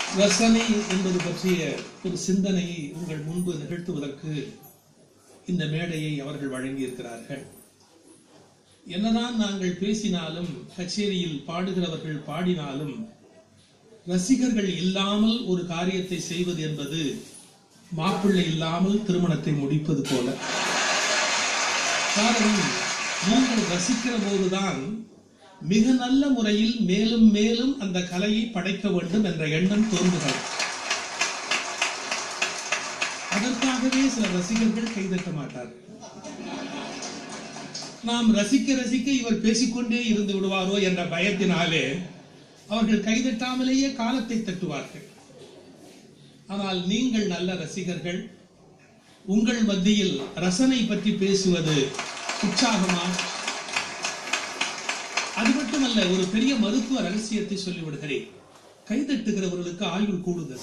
ரசனை என்பது பற்றிய ஒரு சிந்தனையை உங்கள் முன்பு நிகழ்த்துவதற்கு இந்த மேடையை அவர்கள் வழங்கியிருக்கிறார்கள் என்னதான் நாங்கள் பேசினாலும் கச்சேரியில் பாடுகிறவர்கள் பாடினாலும் ரசிகர்கள் இல்லாமல் ஒரு காரியத்தை செய்வது என்பது மாப்பிள்ளை இல்லாமல் திருமணத்தை முடிப்பது போல காரணம் நீங்கள் ரசிக்கிற போதுதான் மிக நல்ல முறையில் மேலும் மேலும் அந்த கலையை படைக்க வேண்டும் என்ற எண்ணம் தோன்றுகிறது அதற்காகவே சில ரசிகர்கள் கைதட்ட மாட்டார்கள் நாம் ரசிக்க ரசிக்க இவர் பேசிக்கொண்டே இருந்து விடுவாரோ என்ற பயத்தினாலே அவர்கள் கைதட்டாமலேயே காலத்தை தட்டுவார்கள் ஆனால் நீங்கள் நல்ல ரசிகர்கள் உங்கள் மத்தியில் ரசனை பற்றி பேசுவது உற்சாகமா அது மட்டுமல்ல ஒரு பெரிய மருத்துவ ரகசியத்தை சொல்லிவிடுகிறேன் கைதட்டுகிறவர்களுக்கு ஆயுள் கூடுதல்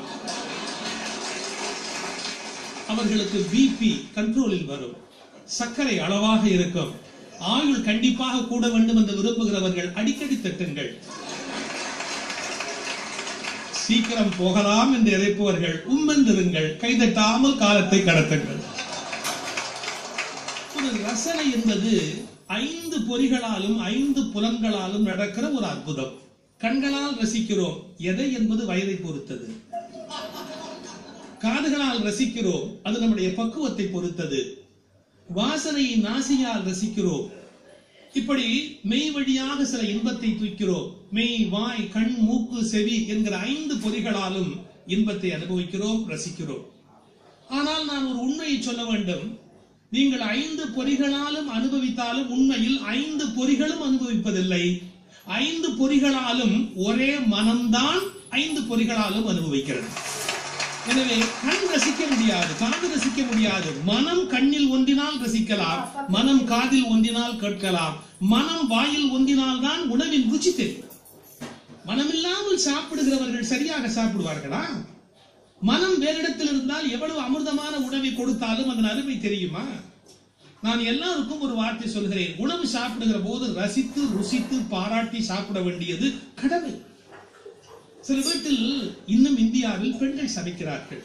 அவர்களுக்கு பிபி கண்ட்ரோலில் வரும் சர்க்கரை அளவாக இருக்கும் ஆயுள் கண்டிப்பாக கூட வேண்டும் என்று விரும்புகிறவர்கள் அடிக்கடி தட்டுங்கள் சீக்கிரம் போகலாம் என்று இறைப்பவர்கள் உம்மெந்திருங்கள் கைதட்டாமல் காலத்தை கடத்துங்கள் ஒரு ரசனை என்பது ஐந்து பொறிகளாலும் ஐந்து புலன்களாலும் நடக்கிற ஒரு அற்புதம் கண்களால் ரசிக்கிறோம் எதை என்பது வயதை பொறுத்தது காதுகளால் ரசிக்கிறோம் அது நம்முடைய பக்குவத்தை பொறுத்தது வாசனையை நாசியால் ரசிக்கிறோம் இப்படி மெய் வழியாக சில இன்பத்தை தூக்கிறோம் மெய் வாய் கண் மூக்கு செவி என்கிற ஐந்து பொறிகளாலும் இன்பத்தை அனுபவிக்கிறோம் ரசிக்கிறோம் ஆனால் நான் ஒரு உண்மையை சொல்ல வேண்டும் நீங்கள் ஐந்து பொறிகளாலும் அனுபவித்தாலும் உண்மையில் ஐந்து பொறிகளும் அனுபவிப்பதில்லை ஐந்து பொறிகளாலும் ஒரே மனம்தான் ஐந்து பொறிகளாலும் அனுபவிக்கிறது எனவே கண் ரசிக்க முடியாது காது ரசிக்க முடியாது மனம் கண்ணில் ஒன்றினால் ரசிக்கலாம் மனம் காதில் ஒன்றினால் கேட்கலாம் மனம் வாயில் ஒன்றினால் தான் உணவின் ருச்சி தெரியும் மனமில்லாமல் சாப்பிடுகிறவர்கள் சரியாக சாப்பிடுவார்களா மனம் வேறிடத்தில் இருந்தால் எவ்வளவு அமிர்தமான உணவை கொடுத்தாலும் அதன் அருமை தெரியுமா நான் எல்லாருக்கும் ஒரு வார்த்தை சொல்கிறேன் உணவு சாப்பிடுகிற போது ரசித்து ருசித்து பாராட்டி சாப்பிட வேண்டியது கடமை சில வீட்டில் இன்னும் இந்தியாவில் பெண்கள் சமைக்கிறார்கள்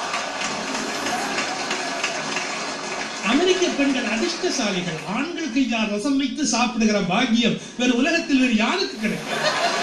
அமெரிக்க பெண்கள் அதிர்ஷ்டசாலிகள் ஆண்கள் கையால் ரசம் வைத்து சாப்பிடுகிற பாக்கியம் வேறு உலகத்தில் வேறு யாருக்கு கிடைக்கும்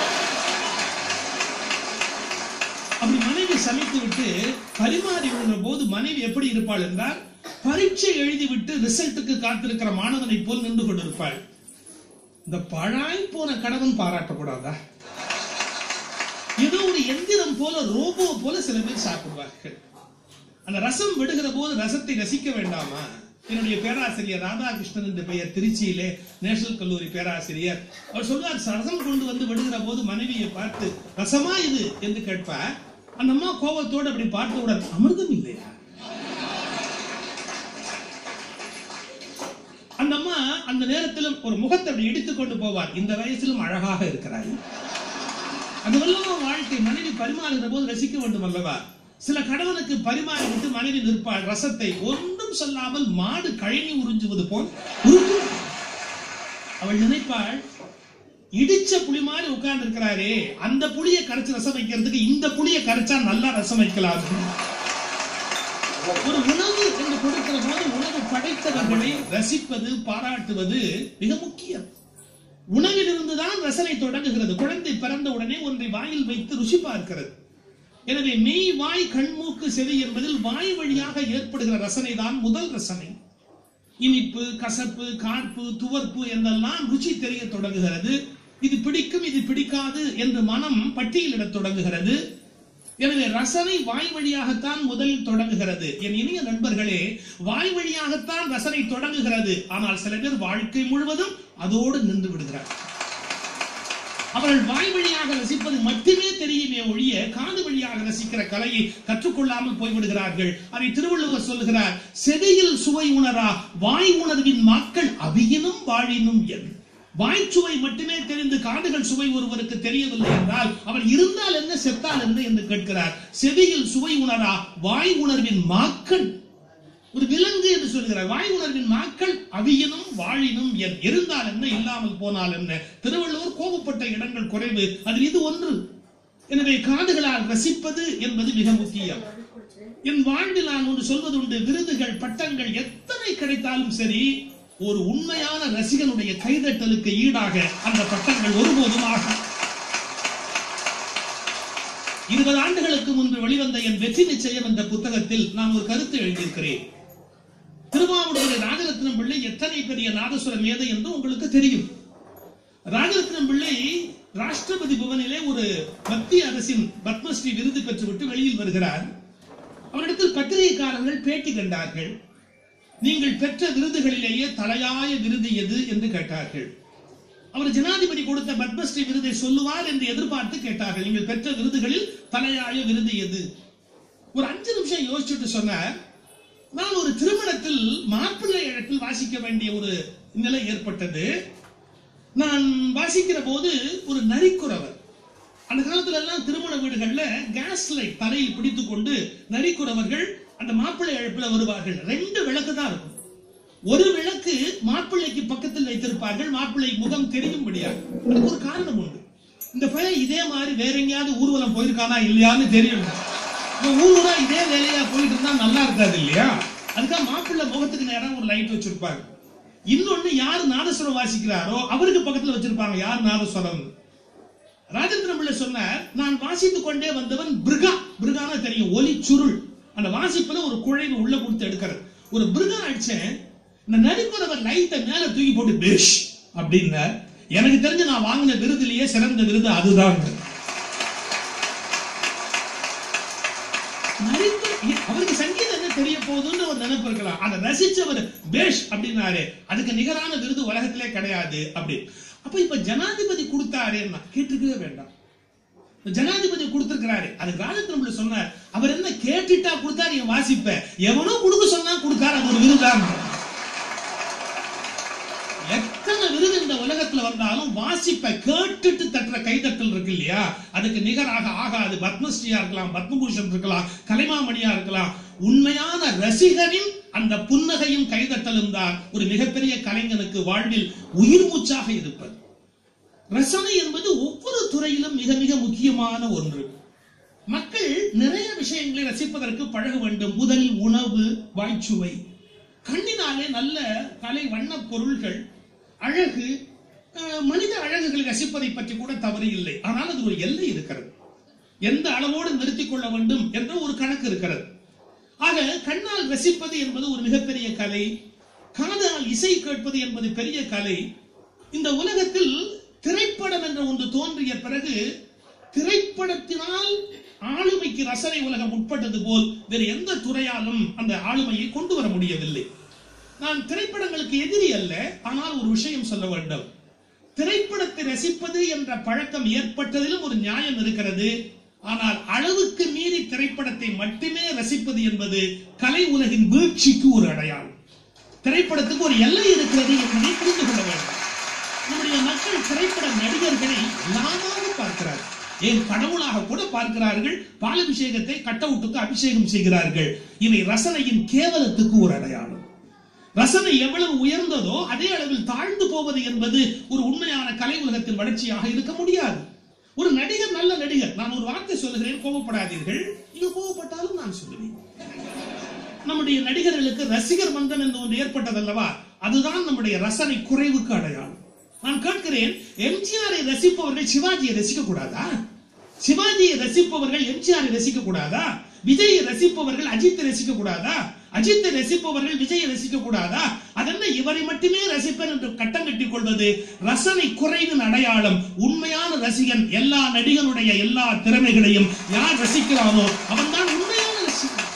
அப்படி மனைவி சமைத்து விட்டு பரிமாறி விடுகிற போது மனைவி எப்படி இருப்பாள் என்றால் பரீட்சை எழுதிவிட்டு ரிசல்ட்டுக்கு காத்திருக்கிற மாணவனை போல் நின்று கொண்டிருப்பாள் இந்த பழாய் போன கணவன் பாராட்டக்கூடாதா ஏதோ ஒரு எந்திரம் போல ரோபோ போல சில பேர் சாப்பிடுவார்கள் அந்த ரசம் விடுகிற போது ரசத்தை ரசிக்க வேண்டாமா என்னுடைய பேராசிரியர் ராதாகிருஷ்ணன் என்ற பெயர் திருச்சியிலே நேஷனல் கல்லூரி பேராசிரியர் அவர் சொல்வார் ரசம் கொண்டு வந்து விடுகிற போது மனைவியை பார்த்து ரசமா இது என்று கேட்பார் அந்த அம்மா கோபத்தோடு அப்படி பார்த்தவுடன் அமிர்தம் இல்லையா அந்த அம்மா அந்த நேரத்திலும் ஒரு முகத்தை அப்படி இடித்துக் கொண்டு போவார் இந்த வயசிலும் அழகாக இருக்கிறாய் அதுவல்லவா வாழ்க்கை மனைவி பரிமாறுகிற போது ரசிக்க வேண்டும் அல்லவா சில கடவுளுக்கு பரிமாறி விட்டு மனைவி நிற்பாள் ரசத்தை ஒன்றும் சொல்லாமல் மாடு கழனி உறிஞ்சுவது போல் உறிஞ்சும். அவள் நினைப்பாள் இடிச்ச புளி மாதிரி உட்கார்ந்து இருக்கிறாரே அந்த புளியை கரைச்சு ரசம் வைக்கிறதுக்கு இந்த புளியை கரைச்சா நல்லா ரசம் வைக்கலாம் ஒரு உணவு என்று கொடுக்கிற போது உணவு படைத்தவர்களை ரசிப்பது பாராட்டுவது மிக முக்கியம் உணவில் இருந்துதான் ரசனை தொடங்குகிறது குழந்தை பிறந்த உடனே ஒன்றை வாயில் வைத்து ருசி பார்க்கிறது எனவே மெய் வாய் கண்மூக்கு செவி என்பதில் வாய் வழியாக ஏற்படுகிற ரசனை தான் முதல் ரசனை இனிப்பு கசப்பு கார்ப்பு துவர்ப்பு என்றெல்லாம் ருச்சி தெரிய தொடங்குகிறது இது பிடிக்கும் இது பிடிக்காது என்று மனம் பட்டியலிடத் தொடங்குகிறது எனவே ரசனை வாய் வழியாகத்தான் முதலில் தொடங்குகிறது என் இனிய நண்பர்களே வாய் வழியாகத்தான் ரசனை தொடங்குகிறது ஆனால் சில பேர் வாழ்க்கை முழுவதும் அதோடு நின்று விடுகிறார் அவர்கள் வாய் வழியாக ரசிப்பது மட்டுமே தெரியுமே ஒழிய காது வழியாக ரசிக்கிற கலையை கற்றுக்கொள்ளாமல் போய்விடுகிறார்கள் அதை திருவள்ளுவர் சொல்லுகிறார் செவியில் சுவை உணரா வாய் உணர்வின் மக்கள் அவியினும் வாழினும் என் வாய்ச்சுவை மட்டுமே தெரிந்து காதுகள் சுவை ஒருவருக்கு தெரியவில்லை என்றால் அவர் இருந்தால் என்ன செத்தால் என்ன என்று கேட்கிறார் செவியில் சுவை உணரா வாய் உணர்வின் மாக்கள் ஒரு விலங்கு என்று சொல்கிறார் வாய் உணர்வின் மாக்கள் அவியனும் வாழினும் என் இருந்தால் என்ன இல்லாமல் போனால் என்ன திருவள்ளுவர் கோபப்பட்ட இடங்கள் குறைவு அதில் இது ஒன்று எனவே காதுகளால் ரசிப்பது என்பது மிக முக்கியம் என் வாழ்வில் நான் ஒன்று சொல்வது உண்டு விருதுகள் பட்டங்கள் எத்தனை கிடைத்தாலும் சரி ஒரு உண்மையான ரசிகனுடைய கைதட்டலுக்கு ஈடாக அந்த பட்டங்கள் ஒருபோதும் ஆகும் இருபது ஆண்டுகளுக்கு முன்பு வெளிவந்த என் வெற்றி நிச்சயம் என்ற புத்தகத்தில் நான் ஒரு கருத்து எழுதியிருக்கிறேன் திருவாவூர் ராஜரத்னம் பிள்ளை எத்தனை பெரிய நாதசுர மேதை என்று உங்களுக்கு தெரியும் ராஜரத்னம் பிள்ளை ராஷ்டிரபதி புவனிலே ஒரு மத்திய அரசின் பத்மஸ்ரீ விருது பெற்றுவிட்டு வெளியில் வருகிறார் அவரிடத்தில் பத்திரிகைக்காரர்கள் பேட்டி கண்டார்கள் நீங்கள் பெற்ற விருதுகளிலேயே தலையாய விருது எது என்று கேட்டார்கள் அவர் ஜனாதிபதி கொடுத்த பத்மஸ்ரீ விருதை சொல்லுவார் என்று எதிர்பார்த்து கேட்டார்கள் நீங்கள் பெற்ற விருதுகளில் தலையாய விருது எது ஒரு அஞ்சு நிமிஷம் யோசிச்சுட்டு சொன்னார் நான் ஒரு திருமணத்தில் மாப்பிள்ளை இடத்தில் வாசிக்க வேண்டிய ஒரு நிலை ஏற்பட்டது நான் வாசிக்கிற போது ஒரு நரிக்குறவர் அந்த காலத்துல எல்லாம் திருமண வீடுகள்ல கேஸ் லைட் தலையில் பிடித்துக் கொண்டு நரிக்குறவர்கள் அந்த மாப்பிள்ளை அழைப்புல வருவார்கள் ரெண்டு விளக்கு தான் இருக்கும் ஒரு விளக்கு மாப்பிள்ளைக்கு பக்கத்தில் வைத்திருப்பார்கள் மாப்பிள்ளை முகம் தெரியும்படியாக அதுக்கு ஒரு காரணம் உண்டு இந்த பையன் இதே மாதிரி வேற எங்கேயாவது ஊர்வலம் போயிருக்கானா இல்லையான்னு தெரியும் இப்ப ஊர் ஊரா இதே வேலையா போயிட்டு இருந்தா நல்லா இருக்காது இல்லையா அதுக்காக மாப்பிள்ளை முகத்துக்கு நேரம் ஒரு லைட் வச்சிருப்பாங்க இன்னொன்னு யார் நாதஸ்வரம் வாசிக்கிறாரோ அவருக்கு பக்கத்துல வச்சிருப்பாங்க யார் நாதஸ்வரம் ராஜேந்திர பிள்ளை சொன்னார் நான் வாசித்துக் கொண்டே வந்தவன் பிருகா பிருகானா தெரியும் ஒலி சுருள் அந்த வாசிப்புல ஒரு குழைவு உள்ள கொடுத்து எடுக்கிறது ஒரு பிருகா அடிச்சேன் இந்த நரிக்குறவர் லைட்டை மேல தூக்கி போட்டு பேஷ் அப்படின்னார் எனக்கு தெரிஞ்சு நான் வாங்கின விருதுலயே சிறந்த விருது அதுதான் நரிக்கு- அவருக்கு சங்கீதம் என்ன தெரிய போகுதுன்னு ஒரு நினைப்பு இருக்கலாம் அதை ரசிச்சவர் பேஷ் அப்படின்னாரு அதுக்கு நிகரான விருது உலகத்திலே கிடையாது அப்படி அப்ப இப்ப ஜனாதிபதி கொடுத்தாருன்னா கேட்டுக்கவே வேண்டாம் இப்ப ஜனாதிபதி கொடுத்திருக்கிறாரு அது ராஜத்திரம்ல சொன்னார் அவர் என்ன கேட்டுட்டா கொடுத்தாரு என் வாசிப்ப எவனோ கொடுக்க சொன்னா கொடுத்தாரு அது ஒரு விருதான் எத்தனை விருது இந்த உலகத்துல வந்தாலும் வாசிப்பை கேட்டுட்டு தட்டுற கைதட்டல் இருக்கு இல்லையா அதுக்கு நிகராக ஆகாது பத்மஸ்ரீயா இருக்கலாம் பத்மபூஷன் இருக்கலாம் கலைமாமணியா இருக்கலாம் உண்மையான ரசிகரின் அந்த புன்னகையும் கைதட்டலும் தான் ஒரு மிகப்பெரிய கலைஞனுக்கு வாழ்வில் உயிர் மூச்சாக இருப்பது ரசனை என்பது ஒவ்வொரு துறையிலும் மிக மிக முக்கியமான ஒன்று மக்கள் நிறைய விஷயங்களை ரசிப்பதற்கு பழக வேண்டும் முதல் உணவு வாய்ச்சுவை கண்ணினாலே நல்ல கலை வண்ணப் பொருள்கள் அழகு அஹ், மனித அழகுகளை ரசிப்பதை பற்றி கூட தவறு இல்லை ஆனால் அது ஒரு எல்லை இருக்கிறது எந்த அளவோடு நிறுத்திக் கொள்ள வேண்டும் என்ற ஒரு கணக்கு இருக்கிறது ஆக கண்ணால் ரசிப்பது என்பது ஒரு மிகப்பெரிய கலை காதால் இசை கேட்பது என்பது பெரிய கலை இந்த உலகத்தில் திரைப்படம் என்ற ஒன்று தோன்றிய பிறகு திரைப்படத்தினால் ஆளுமைக்கு ரசனை உலகம் உட்பட்டது போல் வேறு எந்த துறையாலும் அந்த ஆளுமையை கொண்டு வர முடியவில்லை நான் திரைப்படங்களுக்கு எதிரி அல்ல ஆனால் ஒரு விஷயம் சொல்ல வேண்டும் திரைப்படத்தை ரசிப்பது என்ற பழக்கம் ஏற்பட்டதிலும் ஒரு நியாயம் இருக்கிறது ஆனால் அளவுக்கு மீறி திரைப்படத்தை மட்டுமே ரசிப்பது என்பது கலை உலகின் வீழ்ச்சிக்கு ஒரு அடையாளம் திரைப்படத்துக்கு ஒரு எல்லை இருக்கிறது என்பதை புரிந்து கொள்ள வேண்டும் நம்முடைய மக்கள் திரைப்பட நடிகர்களை எல்லாமாக பார்க்கிறார்கள் ஏன் கடவுளாக கூட பார்க்கிறார்கள் பாலபிஷேகத்தை கட்டவுட்டுக்கு அபிஷேகம் செய்கிறார்கள் இவை ரசனையின் கேவலத்துக்கு ஒரு அடையாளம் ரசனை எவ்வளவு உயர்ந்ததோ அதே அளவில் தாழ்ந்து போவது என்பது ஒரு உண்மையான கலை உலகத்தின் வளர்ச்சியாக இருக்க முடியாது ஒரு நடிகர் நல்ல நடிகர் நான் ஒரு வார்த்தை சொல்லுகிறேன் கோபப்படாதீர்கள் நீங்க கோபப்பட்டாலும் நான் சொல்லுவேன் நம்முடைய நடிகர்களுக்கு ரசிகர் மன்றம் என்று ஒன்று ஏற்பட்டதல்லவா அதுதான் நம்முடைய ரசனை குறைவுக்கு அடையாளம் நான் கேட்கிறேன் எம்ஜிஆரை ரசிப்பவர்கள் சிவாஜியை ரசிக்க கூடாதா சிவாஜியை ரசிப்பவர்கள் எம்ஜிஆரை ரசிக்க கூடாதா விஜயை ரசிப்பவர்கள் அஜித்தை ரசிக்க கூடாதா அஜித்தை ரசிப்பவர்கள் விஜயை ரசிக்க கூடாதா அதென்ன இவரை மட்டுமே ரசிப்பேன் என்று கட்டம் கட்டிக் கொள்வது ரசனை குறைவின் அடையாளம் உண்மையான ரசிகன் எல்லா நடிகனுடைய எல்லா திறமைகளையும் யார் ரசிக்கிறானோ அவன்தான் உண்மையான ரசிகன்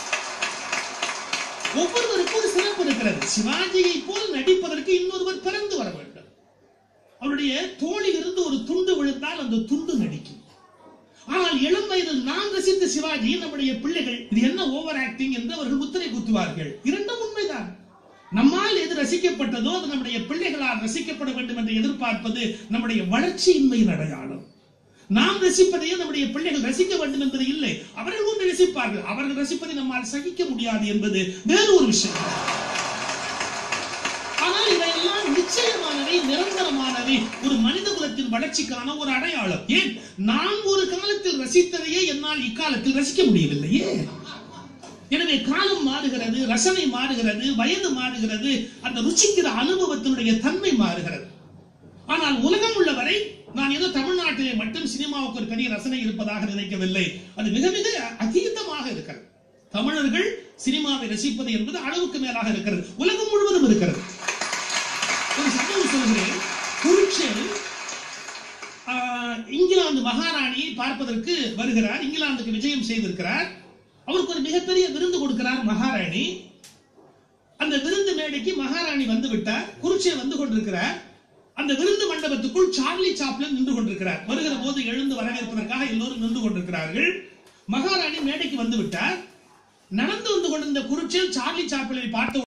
ஒவ்வொருவருக்கும் ஒரு சிறப்பு இருக்கிறது சிவாஜியை போல் நடிப்பதற்கு இன்னொருவர் பிறந்து வர வேண்டும் அவருடைய தோளில் இருந்து ஒரு துண்டு விழுந்தால் அந்த துண்டு நடிக்கும் ஆனால் இளம் வயதில் நான் ரசித்த சிவாஜி நம்முடைய பிள்ளைகள் இது என்ன ஓவர் ஆக்டிங் என்று அவர்கள் முத்திரை குத்துவார்கள் இரண்டும் உண்மைதான் நம்மால் எது ரசிக்கப்பட்டதோ அது நம்முடைய பிள்ளைகளால் ரசிக்கப்பட வேண்டும் என்று எதிர்பார்ப்பது நம்முடைய வளர்ச்சியின்மையின் அடையாளம் நாம் ரசிப்பதையே நம்முடைய பிள்ளைகள் ரசிக்க வேண்டும் என்பது இல்லை அவர்கள் ஒன்று ரசிப்பார்கள் அவர்கள் ரசிப்பதை நம்மால் சகிக்க முடியாது என்பது வேறு ஒரு விஷயம் ஆனால் இவையெல்லாம் நிச்சயம் நிச்சயமானவை நிரந்தரமானவை ஒரு மனித குலத்தின் வளர்ச்சிக்கான ஒரு அடையாளம் ஏன் நான் ஒரு காலத்தில் ரசித்ததையே என்னால் இக்காலத்தில் ரசிக்க முடியவில்லையே எனவே காலம் மாறுகிறது ரசனை மாறுகிறது வயது மாறுகிறது அந்த ருச்சிக்கிற அனுபவத்தினுடைய தன்மை மாறுகிறது ஆனால் உலகம் உள்ளவரை நான் ஏதோ தமிழ்நாட்டிலே மட்டும் சினிமாவுக்கு ஒரு பெரிய ரசனை இருப்பதாக நினைக்கவில்லை அது மிக மிக அதீதமாக இருக்கிறது தமிழர்கள் சினிமாவை ரசிப்பது என்பது அளவுக்கு மேலாக இருக்கிறது உலகம் முழுவதும் இருக்கிறது ஒரு சம்பவம் சொல்கிறேன் குருச்சேல் ஆஹ், இங்கிலாந்து மகாராணியை பார்ப்பதற்கு வருகிறார் இங்கிலாந்துக்கு விஜயம் செய்திருக்கிறார் அவருக்கு ஒரு மிகப்பெரிய விருந்து கொடுக்கிறார் மகாராணி அந்த விருந்து மேடைக்கு மகாராணி வந்து விட்டார் குருச்சே வந்து கொண்டிருக்கிறார் அந்த விருந்து மண்டபத்துக்குள் சார்லி சாப்ளின் நின்று கொண்டிருக்கிறார் வருகிற போது எழுந்து வரவேற்பதற்காக எல்லோரும் நின்று கொண்டிருக்கிறார்கள் மகாராணி மேடைக்கு வந்து விட்டார் நடந்து வந்து கொண்டிருந்த குருச்சேல் சார்லி சாப்ளினை பார்த்த